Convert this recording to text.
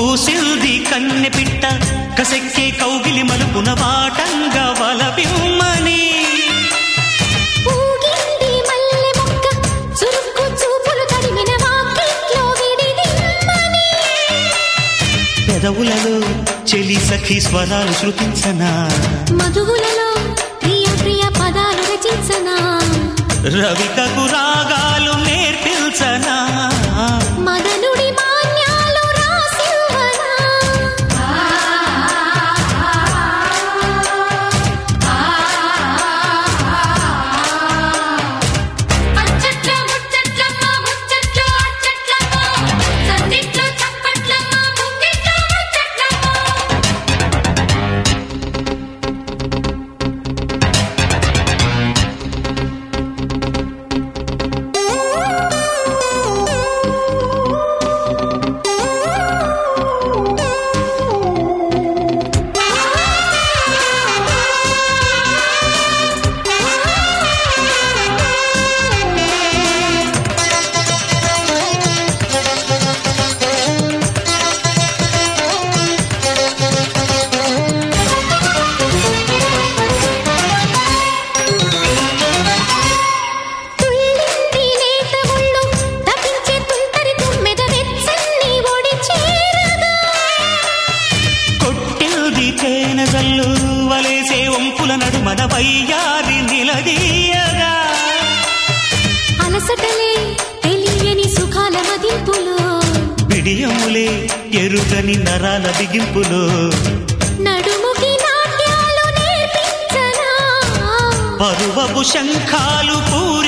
కూసిల్ది కన్నె పిట్ట కసెక్కే కౌగిలి మలుపున వాటంగా వలపిమ్మని ఊగింది మల్లె మొక్క చురుక్కు చూపులు తడిమిన వాకిట్లో విడిదిమ్మని పెదవులలో చెలి సఖి స్వరాలు శృతించనా మధువులలో ప్రియ ప్రియ పదాలు రచించనా రవికకు రాగాలు నేర్పించనా మదనుడి మాన్యాలు రాసివ్వనా అచ్చట్ల ముచ్చట్లమ్మ ముచ్చట్లు అచ్చట్లమ్మ సందిట్లో చప్పట్లమ్మ ముంగిట్లో ముచ్చట్లమ్మ తుళ్ళింది లేత ముళ్ళు తపించే తుంటరి తుమ్మెద వెచ్చని ఒడి చేరగా కొట్టిల్ది తేనెగల్లు వలేసే వంపుల నడుమన వయ్యారి నిలదీయగా అలసటలే తెలియని సుఖాల మదింపులో బిడియములే ఎరుగని నరాల బిగింపులో నడుముకి నాట్యాలు నేర్పించనా పరువపు శంఖాలు పూరించనా